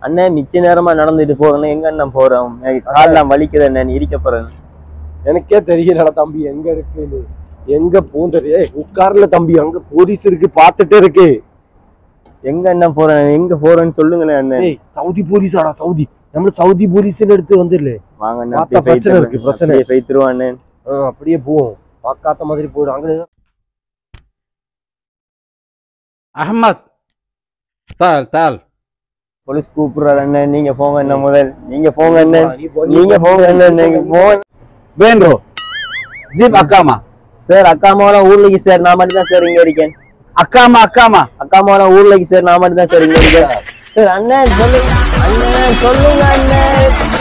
அண்ணன் மிச்ச நேரமா நடந்துட்டு போறேன்னு எங்க அண்ணன் போறோம் எனக்கு கால்லாம் வலிக்குது அண்ணன் இடிக்க போறேன் எனக்கே தெரியலடா தம்பி எங்க இருக்குன்னு எங்க பூந்தரு ஏய் உட்கார்ல தம்பி அங்க போலீஸ் இருக்கு பாத்துட்டு இருக்கு எங்க அண்ணன் போறேன் எங்க போறேன்னு சொல்லுங்களேன் அண்ணன் ஏய் சவுதி போலீஸாடா சவுதி நம்ம சவுதி போலீஸ்னு எடுத்து வந்துடல வாங்க அண்ணன் பார்த்தா அப்படியே பிரச்சனை இருக்கு, பிரச்சனை. அப்படியே போய்த்துருவான் அண்ணன் அப்படியே போவோம் பார்க்காத மாதிரி போயிடும் அங்க أحمد تعال تعال போலீஸ் கூப்பிடுறாரு அண்ணன் நீங்க போங்க அண்ணன் முதல் நீங்க போங்க அண்ணன் நீ போ, நீ நீங்க போ. போங்க அண்ணன் நீங்க போங்க بينرو جيب أكامة சார் அக்கா அம்மாவெல்லாம் ஊர்லக்கு சார் நான் மட்டும் தான் சார் இங்க இருக்கேன் أكامة أكامة அக்கா அம்மாவெல்லாம் ஊர்லக்கு சார் நான் மட்டும் தான் சார் இங்க இருக்கேன் சார் அண்ணன் சொல்லுங்க அண்ணன் சொல்லுங்க அண்ணன்